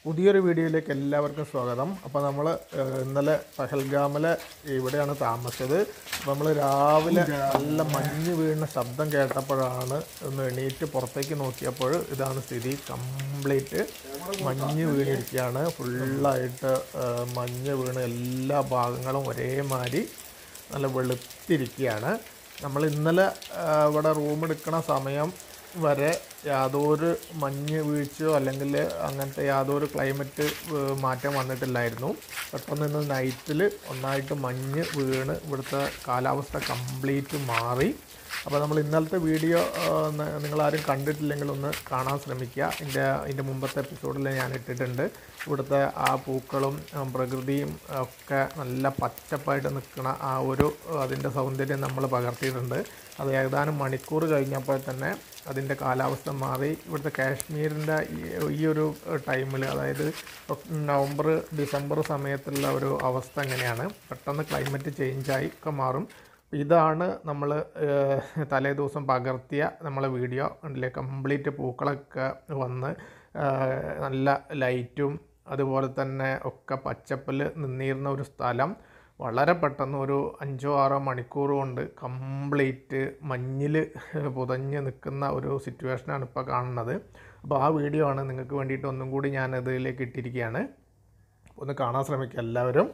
പുതിയൊരു വീഡിയോയിലേക്ക് എല്ലാവർക്കും സ്വാഗതം അപ്പോൾ നമ്മൾ ഇന്നലെ പഹൽഗാമിലെ ഇവിടെയാണ് താമസിച്ചത് അപ്പോൾ നമ്മൾ രാവിലെ നല്ല മഞ്ഞ് വീഴുന്ന ശബ്ദം കേട്ടപ്പോഴാണ് ഒന്ന് എണീറ്റ് പുറത്തേക്ക് നോക്കിയപ്പോൾ ഇതാണ് സ്ഥിതി കംപ്ലീറ്റ് മഞ്ഞ് വീണിരിക്കുകയാണ് ഫുള്ളായിട്ട് മഞ്ഞ് വീണ് എല്ലാ ഭാഗങ്ങളും ഒരേമാതിരി നല്ല വെളുത്തിരിക്കുകയാണ് നമ്മൾ ഇന്നലെ ആ, ഇവിടെ റൂം എടുക്കണ സമയം വരെ യാതൊരു മഞ്ഞ് വീഴ്ചയോ അല്ലെങ്കിൽ അങ്ങനത്തെ യാതൊരു ക്ലൈമറ്റ് ഏഹ്, മാറ്റം വന്നിട്ടില്ലായിരുന്നു പെട്ടെന്ന് ഇന്ന് നൈറ്റിൽ ഒന്നായിട്ട് മഞ്ഞ് വീണ് ഇവിടുത്തെ കാലാവസ്ഥ കംപ്ലീറ്റ് മാറി അപ്പോൾ നമ്മൾ ഇന്നലത്തെ വീഡിയോ നിങ്ങളാരും കണ്ടിട്ടില്ലെങ്കിൽ ഒന്ന് കാണാൻ ശ്രമിക്കുക ഇതിൻ്റെ ഇതിൻ്റെ മുമ്പത്തെ എപ്പിസോഡിൽ ഞാൻ ഇട്ടിട്ടുണ്ട് ഇവിടുത്തെ ആ പൂക്കളും ആ, പ്രകൃതിയും ഒക്കെ നല്ല പച്ചപ്പായിട്ട് നിൽക്കുന്ന ആ ഒരു അതിൻ്റെ സൗന്ദര്യം നമ്മൾ പകർത്തിയിട്ടുണ്ട് അത് ഏതാനും മണിക്കൂർ കഴിഞ്ഞപ്പോൾ തന്നെ അതിൻ്റെ കാലാവസ്ഥ മാറി ഇവിടുത്തെ കാശ്മീരിൻ്റെ ഈ- ഈ ഒരു ടൈമിൽ അതായത് നവംബർ ഡിസംബർ സമയത്തുള്ള ഒരു അവസ്ഥ എങ്ങനെയാണ് പെട്ടെന്ന് ക്ലൈമറ്റ് ചേഞ്ചായി ഒക്കെ മാറും ഇതാണ് നമ്മൾ തലേ ദിവസം പകർത്തിയ നമ്മളെ വീഡിയോ ഉണ്ടല്ലേ കംപ്ലീറ്റ് പൂക്കളൊക്കെ വന്ന് ഏഹ്, നല്ല ലൈറ്റും അതുപോലെ തന്നെ ഒക്കെ പച്ചപ്പിൽ നിന്നിരുന്ന ഒരു സ്ഥലം വളരെ പെട്ടെന്ന് ഒരു അഞ്ചോ ആറോ മണിക്കൂർ കൊണ്ട് കംപ്ലീറ്റ് മഞ്ഞിൽ പുതഞ്ഞ് നിൽക്കുന്ന ഒരു സിറ്റുവേഷനാണ് ഇപ്പോൾ കാണുന്നത് അപ്പോൾ ആ വീഡിയോ ആണ് നിങ്ങൾക്ക് വേണ്ടിയിട്ട് ഒന്നും കൂടി ഞാൻ ഇതിലേക്ക് ഇട്ടിരിക്കുകയാണ് ഒന്ന് കാണാൻ ശ്രമിക്കുക എല്ലാവരും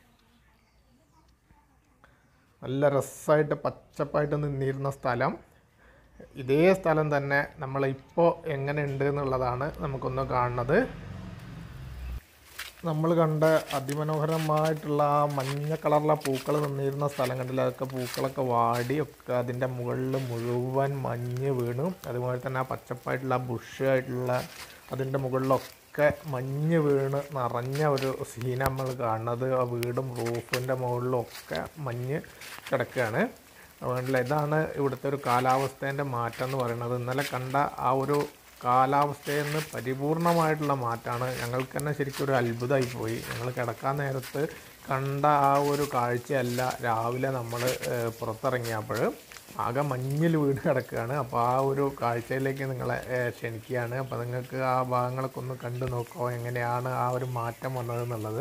നല്ല രസമായിട്ട് പച്ചപ്പായിട്ട് നിന്നിരുന്ന സ്ഥലം ഇതേ സ്ഥലം തന്നെ നമ്മളിപ്പോൾ എങ്ങനെ ഉണ്ട് എന്നുള്ളതാണ് നമുക്കൊന്ന് കാണുന്നത് നമ്മൾ കണ്ട അതിമനോഹരമായിട്ടുള്ള ആ മഞ്ഞ കളറിലെ പൂക്കൾ നിന്നിരുന്ന സ്ഥലം കണ്ടില്ല അതൊക്കെ പൂക്കളൊക്കെ വാടി ഒക്കെ അതിൻ്റെ മുകളിൽ മുഴുവൻ മഞ്ഞ് വീണു അതുപോലെ തന്നെ ആ പച്ചപ്പായിട്ടുള്ള ആ ബുഷായിട്ടുള്ള അതിൻ്റെ മുകളിലൊക്കെ മഞ്ഞ് വീണ് നിറഞ്ഞ ഒരു സീൻ നമ്മൾ കാണുന്നത് ആ വീടും റൂഫിൻ്റെ മുകളിലും ഒക്കെ മഞ്ഞ് കിടക്കുകയാണ് അതുകൊണ്ടല്ല ഇതാണ് ഇവിടുത്തെ ഒരു കാലാവസ്ഥേൻ്റെ മാറ്റം എന്ന് പറയുന്നത് ഇന്നലെ കണ്ട ആ ഒരു കാലാവസ്ഥയിൽ നിന്ന് പരിപൂർണമായിട്ടുള്ള മാറ്റമാണ് ഞങ്ങൾക്ക് തന്നെ ശരിക്കും ഒരു അത്ഭുതമായി പോയി ഞങ്ങൾ കിടക്കാൻ നേരത്ത് കണ്ട ആ ഒരു കാഴ്ചയല്ല രാവിലെ നമ്മൾ പുറത്തിറങ്ങിയപ്പോൾ ആകെ മഞ്ഞിൽ വീട് കിടക്കുകയാണ് അപ്പോൾ ആ ഒരു കാഴ്ചയിലേക്ക് നിങ്ങളെ ഏഹ്, ക്ഷണിക്കുകയാണ് അപ്പോൾ നിങ്ങൾക്ക് ആ ഭാഗങ്ങളൊക്കെ ഒന്ന് കണ്ടു നോക്കുമോ എങ്ങനെയാണ് ആ ഒരു മാറ്റം വന്നതെന്നുള്ളത്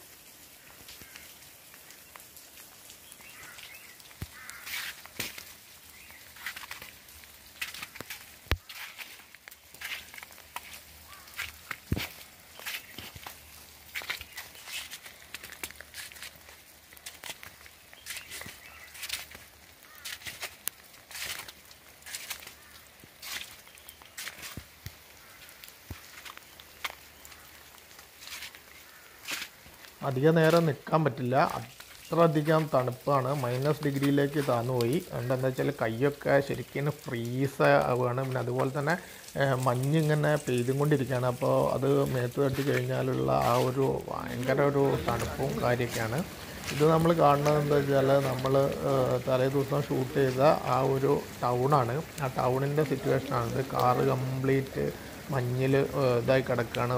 അധിക നേരം നിൽക്കാൻ പറ്റില്ല അത്രയധികം തണുപ്പാണ് മൈനസ് ഡിഗ്രിയിലേക്ക് താന്നു പോയി അതുകൊണ്ട് എന്താ വെച്ചാൽ കൈയൊക്കെ ശരിക്കും ഫ്രീസ് ആവുകയാണ് പിന്നെ അതുപോലെ തന്നെ ഏഹ്, മഞ്ഞിങ്ങനെ പെയ്തും കൊണ്ടിരിക്കുകയാണ് അപ്പോൾ അത് മേത്ത് തട്ടി കഴിഞ്ഞാലുള്ള ആ ഒരു ഭയങ്കര ഒരു തണുപ്പും കാര്യമൊക്കെയാണ് ഇത് നമ്മൾ കാണുന്നത് എന്താ വെച്ചാൽ നമ്മൾ തലേ ദിവസം ഷൂട്ട് ചെയ്ത ആ ഒരു ടൗണാണ് ആ ടൗണിൻ്റെ സിറ്റുവേഷനാണിത് കാറ് കംപ്ലീറ്റ് മഞ്ഞിൽ ഇതായി കിടക്കുകയാണ്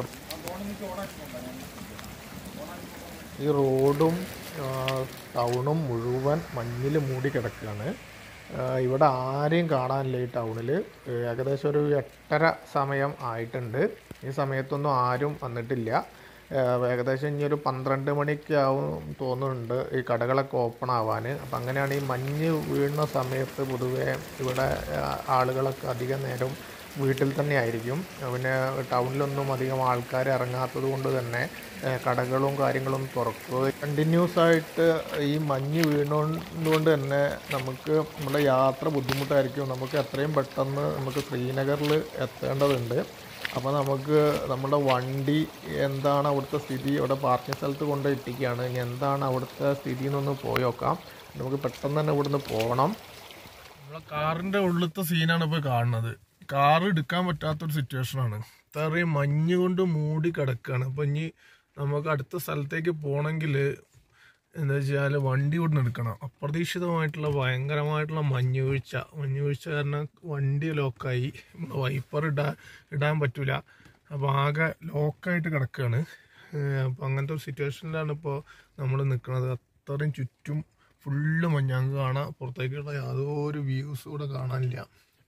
ഈ റോഡും ആ, ടൗണും മുഴുവൻ മഞ്ഞിൽ മൂടി കിടക്കുകയാണ് ആ, ഇവിടെ ആരെയും കാണാനില്ല ഈ ടൗണിൽ ഏകദേശം ഒരു എട്ടര സമയം ആയിട്ടുണ്ട് ഈ സമയത്തൊന്നും ആരും വന്നിട്ടില്ല ആ, ഏകദേശം ഇനി ഒരു പന്ത്രണ്ട് മണിക്ക് ആവും തോന്നുന്നുണ്ട് ഈ കടകളൊക്കെ ഓപ്പൺ ആവാൻ അപ്പം അങ്ങനെയാണ് ഈ മഞ്ഞ് വീഴുന്ന സമയത്ത് പൊതുവേ ഇവിടെ ആ, ആളുകളൊക്കെ അധികം നേരം വീട്ടിൽ തന്നെ ആയിരിക്കും പിന്നെ ടൗണിലൊന്നും അധികം ആൾക്കാർ ഇറങ്ങാത്തത് കൊണ്ട് തന്നെ ഏഹ്, കടകളും കാര്യങ്ങളും തുറക്കുക കണ്ടിന്യൂസ് ആയിട്ട് ഈ മഞ്ഞ് വീണുകൊണ്ട് തന്നെ നമുക്ക് നമ്മുടെ യാത്ര ബുദ്ധിമുട്ടായിരിക്കും നമുക്ക് എത്രയും പെട്ടെന്ന് നമുക്ക് ശ്രീനഗറിൽ എത്തേണ്ടതുണ്ട് അപ്പോൾ നമുക്ക് നമ്മുടെ വണ്ടി എന്താണ് അവിടുത്തെ സ്ഥിതി അവിടെ പാർക്കിംഗ് സ്ഥലത്ത് കൊണ്ട് ഇട്ടിക്കുകയാണ് ഇനി എന്താണ് അവിടുത്തെ സ്ഥിതി എന്നൊന്ന് പോയി നോക്കാം നമുക്ക് പെട്ടെന്ന് തന്നെ ഇവിടുന്ന് പോകണം നമ്മളെ കാറിന്റെ ഉള്ളിലത്തെ സീനാണ് ഇപ്പോൾ കാണുന്നത് കാർ എടുക്കാൻ പറ്റാത്തൊരു സിറ്റുവേഷൻ ആണ് ഇത്രയും മഞ്ഞ് കൊണ്ട് മൂടി കിടക്കുകയാണ് അപ്പോൾ ഇനി നമുക്ക് അടുത്ത സ്ഥലത്തേക്ക് പോകണമെങ്കിൽ എന്താ വെച്ചാൽ വണ്ടി ഇവിടുന്ന് എടുക്കണം അപ്രതീക്ഷിതമായിട്ടുള്ള ഭയങ്കരമായിട്ടുള്ള മഞ്ഞുവീഴ്ച മഞ്ഞുവീഴ്ച കാരണം വണ്ടി ലോക്കായി വൈപ്പർ ഇടാൻ ഇടാൻ പറ്റൂല അപ്പോൾ ആകെ ലോക്കായിട്ട് കിടക്കുകയാണ് അപ്പോൾ അങ്ങനത്തെ ഒരു സിറ്റുവേഷനിലാണ് ഇപ്പോൾ നമ്മൾ നിൽക്കുന്നത് അത്രയും ചുറ്റും ഫുള്ള് മഞ്ഞ് അങ്ങ് കാണാം പുറത്തേക്കുള്ള യാതൊരു വ്യൂസ് ഇവിടെ കാണാനില്ല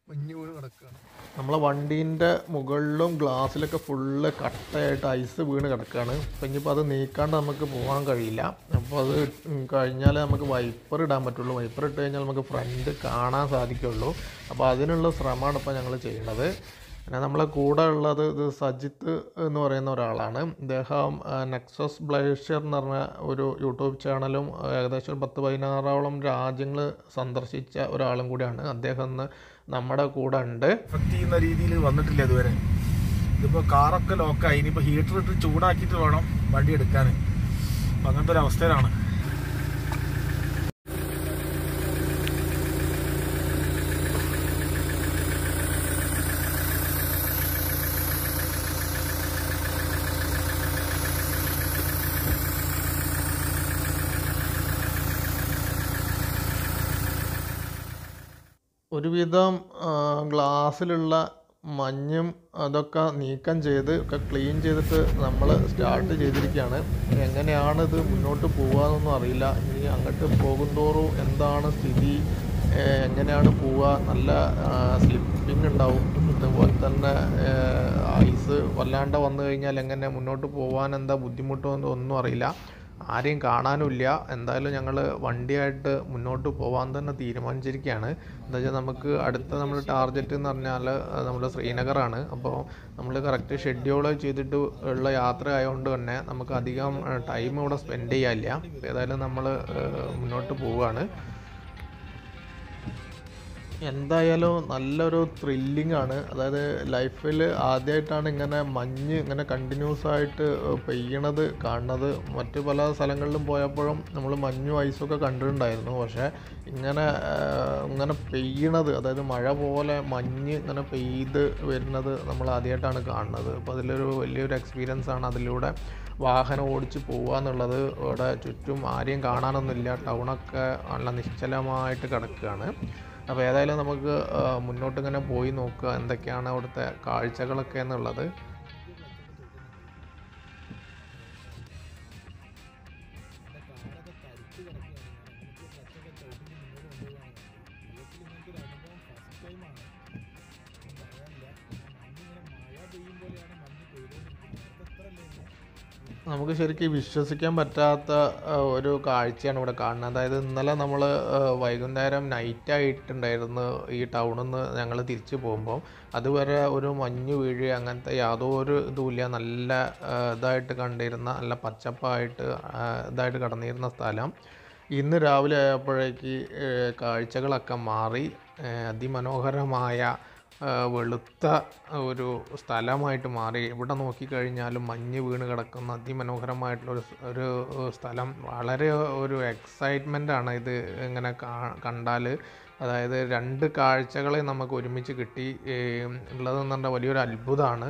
മഞ്ഞ് വീണ് കിടക്കുകയാണ് നമ്മളെ വണ്ടീൻ്റെ മുകളിലും ഗ്ലാസ്സിലൊക്കെ ഫുള്ള് കട്ടയായിട്ട് ഐസ് വീണ് കിടക്കുകയാണ് അപ്പം ഇനിയിപ്പോൾ അത് നീക്കാണ്ട് നമുക്ക് പോകാൻ കഴിയില്ല അപ്പോൾ അത് കഴിഞ്ഞാൽ നമുക്ക് വൈപ്പർ ഇടാൻ പറ്റുള്ളൂ വൈപ്പർ ഇട്ട് കഴിഞ്ഞാൽ നമുക്ക് ഫ്രണ്ട് കാണാൻ സാധിക്കുള്ളൂ അപ്പോൾ അതിനുള്ള ശ്രമമാണ് ഇപ്പോൾ ഞങ്ങൾ ചെയ്യുന്നത് പിന്നെ നമ്മളെ കൂടെ ഉള്ളത് ഇത് സജിത്ത് എന്ന് പറയുന്ന ഒരാളാണ് ഇദ്ദേഹം നെക്സസ് ബ്ലേഷ്യർ എന്ന് പറഞ്ഞ ഒരു യൂട്യൂബ് ചാനലും ഏകദേശം ഒരു പത്ത് പതിനാറോളം രാജ്യങ്ങൾ സന്ദർശിച്ച ഒരാളും കൂടിയാണ് അദ്ദേഹം ഇന്ന് നമ്മുടെ കൂടെ ഉണ്ട് എഫക്ട് ചെയ്യുന്ന രീതിയിൽ വന്നിട്ടില്ല ഇതുവരെ ഇതിപ്പോ കാറൊക്കെ ലോക്കായി ഇനിയിപ്പോ ഹീറ്റർ ഇട്ട് ചൂടാക്കിയിട്ട് വേണം വണ്ടി എടുക്കാൻ അപ്പൊ അങ്ങനത്തെ ഒരു അവസ്ഥയിലാണ് ഒരുവിധം ആ, ഗ്ലാസ്സിലുള്ള മഞ്ഞും അതൊക്കെ നീക്കം ചെയ്ത് ഒക്കെ ക്ലീൻ ചെയ്തിട്ട് നമ്മൾ സ്റ്റാർട്ട് ചെയ്തിരിക്കുകയാണ് എങ്ങനെയാണ് ഇത് മുന്നോട്ട് പോകാമെന്നൊന്നും അറിയില്ല ഇനി അങ്ങോട്ട് പോകുന്തോറും എന്താണ് സ്ഥിതി ഏ, എങ്ങനെയാണ് പോവുക നല്ല സ്ലിപ്പിംഗ് ഉണ്ടാവും അതുപോലെ തന്നെ ഐസ് വല്ലാണ്ട് വന്നു കഴിഞ്ഞാൽ എങ്ങനെ മുന്നോട്ട് പോകാൻ എന്താ ബുദ്ധിമുട്ടോ ഒന്നും അറിയില്ല ആരെയും കാണാനുമില്ല എന്തായാലും ഞങ്ങൾ വണ്ടിയായിട്ട് മുന്നോട്ട് പോകാൻ തന്നെ തീരുമാനിച്ചിരിക്കുകയാണ് എന്താ വെച്ചാൽ നമുക്ക് അടുത്ത നമ്മൾ ടാർഗറ്റ് എന്ന് പറഞ്ഞാൽ നമ്മൾ ശ്രീനഗറാണ് അപ്പോൾ നമ്മൾ കറക്റ്റ് ഷെഡ്യൂൾ ചെയ്തിട്ട് ഉള്ള യാത്ര ആയതുകൊണ്ട് തന്നെ നമുക്ക് അധികം ടൈം ഇവിടെ സ്പെൻഡ് ചെയ്യാനില്ല ഏതായാലും നമ്മൾ മുന്നോട്ട് പോവുകയാണ് എന്തായാലും നല്ലൊരു ത്രില്ലിംഗ് ആണ് അതായത് ലൈഫിൽ ആദ്യമായിട്ടാണ് ഇങ്ങനെ മഞ്ഞ് ഇങ്ങനെ കണ്ടിന്യൂസ് ആയിട്ട് പെയ്യണത് കാണുന്നത് മറ്റ് പല സ്ഥലങ്ങളിലും പോയപ്പോഴും നമ്മൾ മഞ്ഞും ഐസൊക്കെ കണ്ടിട്ടുണ്ടായിരുന്നു പക്ഷേ ഇങ്ങനെ ആ, ഇങ്ങനെ പെയ്യണത് അതായത് മഴ പോലെ മഞ്ഞ് ഇങ്ങനെ പെയ്ത് വരുന്നത് നമ്മൾ ആദ്യമായിട്ടാണ് കാണുന്നത് അപ്പോൾ അതിലൊരു വലിയൊരു എക്സ്പീരിയൻസ് ആണ് അതിലൂടെ വാഹനം ഓടിച്ച് പോവുക എന്നുള്ളത് ഇവിടെ ചുറ്റും ആരെയും കാണാനൊന്നുമില്ല ടൗണൊക്കെ നല്ല നിശ്ചലമായിട്ട് കിടക്കുകയാണ് അപ്പോൾ ഏതായാലും നമുക്ക് ആ, മുന്നോട്ട് ഇങ്ങനെ പോയി നോക്കുക എന്തൊക്കെയാണ് അവിടുത്തെ കാഴ്ചകളൊക്കെ എന്നുള്ളത് നമുക്ക് ശരിക്കും വിശ്വസിക്കാൻ പറ്റാത്ത ആ, ഒരു കാഴ്ചയാണ് ഇവിടെ കാണുന്നത് അതായത് ഇന്നലെ നമ്മൾ വൈകുന്നേരം നൈറ്റ് ആയിട്ടുണ്ടായിരുന്നു ഈ ടൗണിൽ നിന്ന് ഞങ്ങൾ തിരിച്ചു പോകുമ്പോൾ അതുവരെ ഒരു മഞ്ഞ് വീഴ് അങ്ങനത്തെ യാതൊരു ഇതുമില്ല നല്ല ആ, ഇതായിട്ട് കണ്ടിരുന്ന നല്ല പച്ചപ്പായിട്ട് ആ, ഇതായിട്ട് കടന്നിരുന്ന സ്ഥലം ഇന്ന് രാവിലെ ആയപ്പോഴേക്ക് ഏ, കാഴ്ചകളൊക്കെ മാറി ഏ, അതിമനോഹരമായ ആ, വെളുത്ത ഒരു സ്ഥലമായിട്ട് മാറി എവിടെ നോക്കിക്കഴിഞ്ഞാലും മഞ്ഞ് വീണ് കിടക്കുന്ന അതിമനോഹരമായിട്ടുള്ള ഒരു സ്- ഒരു സ്ഥലം വളരെ ഒരു എക്സൈറ്റ്മെൻ്റ് ആണ് ഇത് ഇങ്ങനെ കണ്ടാൽ അതായത് രണ്ട് കാഴ്ചകളെ നമുക്ക് ഒരുമിച്ച് കിട്ടി ഏ, ഉള്ളതെന്ന് പറഞ്ഞാൽ വലിയൊരു അത്ഭുതമാണ്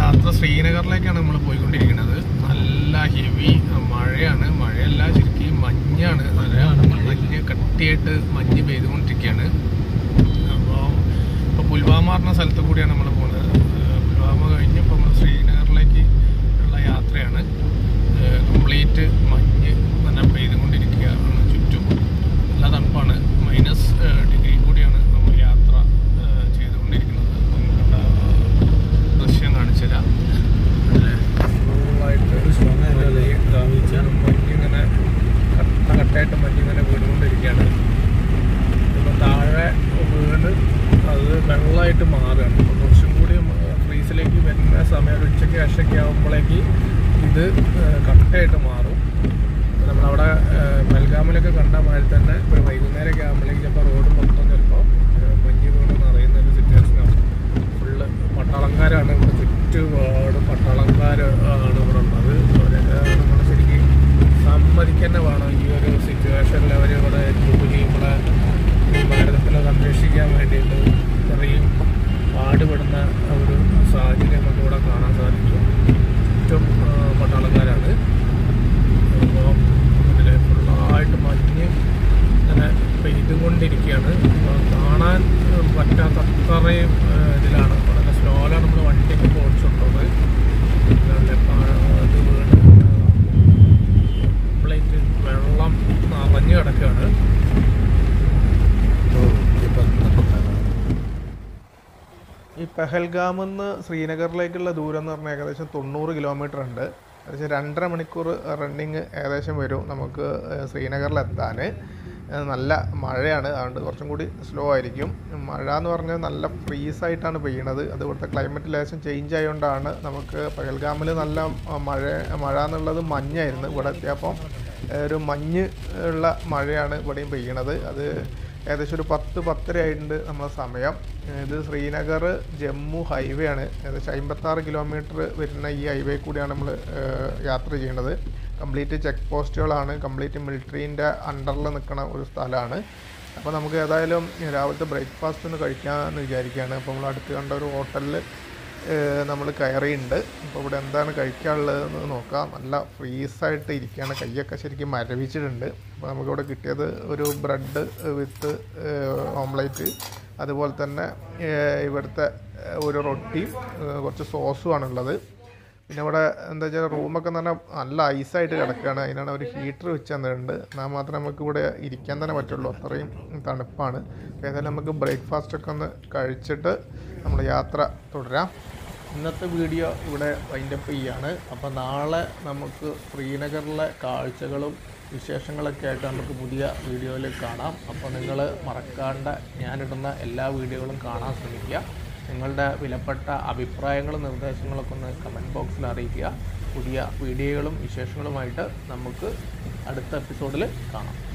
യാത്ര ശ്രീനഗറിലേക്കാണ് നമ്മൾ പോയിക്കൊണ്ടിരിക്കുന്നത് നല്ല ഹെവി മഴയാണ് മഴയല്ല ശരിക്കും മഞ്ഞാണ് നല്ല മഞ്ഞ് കട്ടിയായിട്ട് മഞ്ഞ് പെയ്തുകൊണ്ടിരിക്കുകയാണ് അപ്പോൾ ഇപ്പോൾ പുൽവാമ പറഞ്ഞ സ്ഥലത്ത് കൂടിയാണ് നമ്മൾ പോകുന്നത് ഏഹ് പുൽവാമ കഴിഞ്ഞ് ഇപ്പോൾ നമ്മൾ ശ്രീനഗറിലേക്ക് ഉള്ള യാത്രയാണ് കംപ്ലീറ്റ് മഞ്ഞ് തന്നെ പെയ്തുകൊണ്ടിരിക്കുകയാണ് ചുറ്റും നല്ല തണുപ്പാണ് മൈനസ് ഡിഗ്രി കൂടിയാണ് നമ്മൾ യാത്ര ഏഹ് ചെയ്തുകൊണ്ടിരിക്കുന്നത് നിങ്ങളുടെ ദൃശ്യം കാണിച്ചു തരാം അതിലെ ഫുള്ളായിട്ട് മഞ്ഞിങ്ങനെ കട്ട കട്ടായിട്ട് മഞ്ഞിങ്ങനെ വീണുകൊണ്ടിരിക്കുകയാണ് ഇപ്പം താഴെ വീണ് അത് വെള്ളമായിട്ട് മാറുകയാണ് അപ്പോൾ കുറച്ചും കൂടി ഫ്രീസിലേക്ക് വരുന്ന സമയം ഒരു ഉച്ചയ്ക്ക് ശേഷമൊക്കെ ആകുമ്പോഴേക്ക് ഇത് ഏഹ് കട്ടയായിട്ട് മാറും അപ്പോൾ നമ്മളവിടെ ഏഹ് ബൽഗാമിലൊക്കെ കണ്ട മാതിരി തന്നെ ഒരു വൈകുന്നേരമൊക്കെ ആകുമ്പോഴേക്ക് ചിലപ്പോൾ റോഡ് മൊത്തം ചിലപ്പോൾ ഏഹ് മഞ്ഞ് വീണ് നിറയുന്ന ഒരു സിറ്റുവേഷനാണ് ഫുള്ള് പട്ടാളക്കാരാണ് ഇവിടെ ചുറ്റുപാട് പട്ടാളക്കാർ ആണ് ഇവിടെ ഉള്ളത് അവരൊക്കെ നമ്മൾ ശരിക്കും സമ്മതിക്കന്നെ വേണം ഈ ഒരു സിറ്റുവേഷനിൽ അവർ ഇവിടെ ജോലി ഇവിടെ ഈ ഭാരതത്തിനെ സംരക്ഷിക്കാൻ വേണ്ടിയിട്ട് ഇത്രയും പാടുപെടുന്ന ഒരു സാഹചര്യം നമുക്ക് ഇവിടെ കാണാൻ സാധിക്കും ചുറ്റും ആ, പട്ടാളക്കാരാണ് അപ്പോൾ ഇതിൽ ഫുള്ളായിട്ട് മഞ്ഞ് ഇങ്ങനെ പെയ്തുകൊണ്ടിരിക്കുകയാണ് അപ്പോൾ കാണാൻ പറ്റാത്ത അത്രയും ആ, ഇതിലാണ് വളരെ സ്ലോയിലാണ് നമ്മൾ വണ്ടിയൊക്കെ ഓടിച്ചിട്ടുള്ളത് നല്ല പാ- ഇത് വീണ് കംപ്ലീറ്റ് വെള്ളം നിറഞ്ഞു കിടക്കുകയാണ് ഈ പെഹൽഗാമിൽ നിന്ന് ശ്രീനഗറിലേക്കുള്ള ദൂരം എന്ന് പറഞ്ഞാൽ ഏകദേശം തൊണ്ണൂറ് കിലോമീറ്റർ ഉണ്ട് ഏകദേശം രണ്ടര മണിക്കൂർ റണ്ണിങ് ഏകദേശം വരും നമുക്ക് ഏഹ്, ശ്രീനഗറിലെത്താൻ ഏഹ്, നല്ല മഴയാണ് അതുകൊണ്ട് കുറച്ചും കൂടി സ്ലോ ആയിരിക്കും മഴ എന്ന് പറഞ്ഞാൽ നല്ല ഫ്രീസ് ആയിട്ടാണ് പെയ്യണത് അത് ഇവിടുത്തെ ക്ലൈമറ്റ് ലേശം ചേഞ്ച് ആയതുകൊണ്ടാണ് നമുക്ക് പഹൽഗാമിൽ നല്ല ആ, മഴ മഴ എന്നുള്ളത് മഞ്ഞായിരുന്നു ഇവിടെ എത്തിയപ്പം ഏഹ്, ഒരു മഞ്ഞ് ഉള്ള മഴയാണ് ഇവിടെയും പെയ്യണത് അത് ഏകദേശം ഒരു പത്ത് പത്തര ആയിട്ടുണ്ട് നമ്മളെ സമയം ഇത് ശ്രീനഗർ ജമ്മു ഹൈവേ ആണ് ഏകദേശം അമ്പത്താറ് കിലോമീറ്റർ വരുന്ന ഈ ഹൈവേ കൂടിയാണ് നമ്മൾ യാത്ര ചെയ്യുന്നത് കംപ്ലീറ്റ് ചെക്ക് പോസ്റ്റുകളാണ് കംപ്ലീറ്റ് മിലിറ്ററീൻ്റെ അണ്ടറിൽ നിൽക്കുന്ന ഒരു സ്ഥലമാണ് അപ്പോൾ നമുക്ക് ഏതായാലും രാവിലത്തെ ബ്രേക്ക്ഫാസ്റ്റ് ഒന്ന് കഴിക്കാമെന്ന് വിചാരിക്കുകയാണ് അപ്പോൾ നമ്മൾ അടുത്ത് കണ്ട ഒരു ഹോട്ടലിൽ നമ്മൾ കയറിയിട്ടുണ്ട് അപ്പോൾ ഇവിടെ എന്താണ് കഴിക്കാനുള്ളതെന്ന് നോക്കാം നല്ല ഫ്രീസായിട്ട് ഇരിക്കുകയാണ് കൈയൊക്കെ ശരിക്കും മരവിച്ചിട്ടുണ്ട് അപ്പോൾ നമുക്കിവിടെ കിട്ടിയത് ഒരു ബ്രെഡ് വിത്ത് ഓംലേറ്റ് അതുപോലെ തന്നെ ഏഹ്, ഇവിടുത്തെ ഏഹ്, ഒരു റൊട്ടിയും ഏഹ്, കുറച്ച് സോസുമാണുള്ളത് പിന്നെ ഇവിടെ എന്താ വെച്ചാൽ റൂമൊക്കെ എന്ന് പറഞ്ഞാൽ നല്ല ഐസായിട്ട് കിടക്കുകയാണ് അതിനാണ് ഒരു ഹീറ്റർ വെച്ച് തന്നിട്ടുണ്ട് എന്നാൽ മാത്രമേ നമുക്ക് ഇവിടെ ഇരിക്കാൻ തന്നെ പറ്റുള്ളൂ അത്രയും തണുപ്പാണ് അപ്പോൾ ഏതായാലും നമുക്ക് ബ്രേക്ക്ഫാസ്റ്റ് ഒക്കെ ഒന്ന് കഴിച്ചിട്ട് നമ്മൾ യാത്ര തുടരാം ഇന്നത്തെ വീഡിയോ ഇവിടെ വൈൻഡപ്പ് ചെയ്യാണ് അപ്പോൾ നാളെ നമുക്ക് ശ്രീനഗറിലെ കാഴ്ചകളും വിശേഷങ്ങളൊക്കെ ആയിട്ട് നമുക്ക് പുതിയ വീഡിയോയിൽ കാണാം അപ്പോൾ നിങ്ങൾ മറക്കാണ്ട് ഞാനിടുന്ന എല്ലാ വീഡിയോകളും കാണാൻ ശ്രമിക്കുക നിങ്ങളുടെ വിലപ്പെട്ട അഭിപ്രായങ്ങളും നിർദ്ദേശങ്ങളൊക്കെ ഒന്ന് കമൻറ്റ് ബോക്സിൽ അറിയിക്കുക പുതിയ വീഡിയോകളും വിശേഷങ്ങളുമായിട്ട് നമുക്ക് അടുത്ത എപ്പിസോഡിൽ കാണാം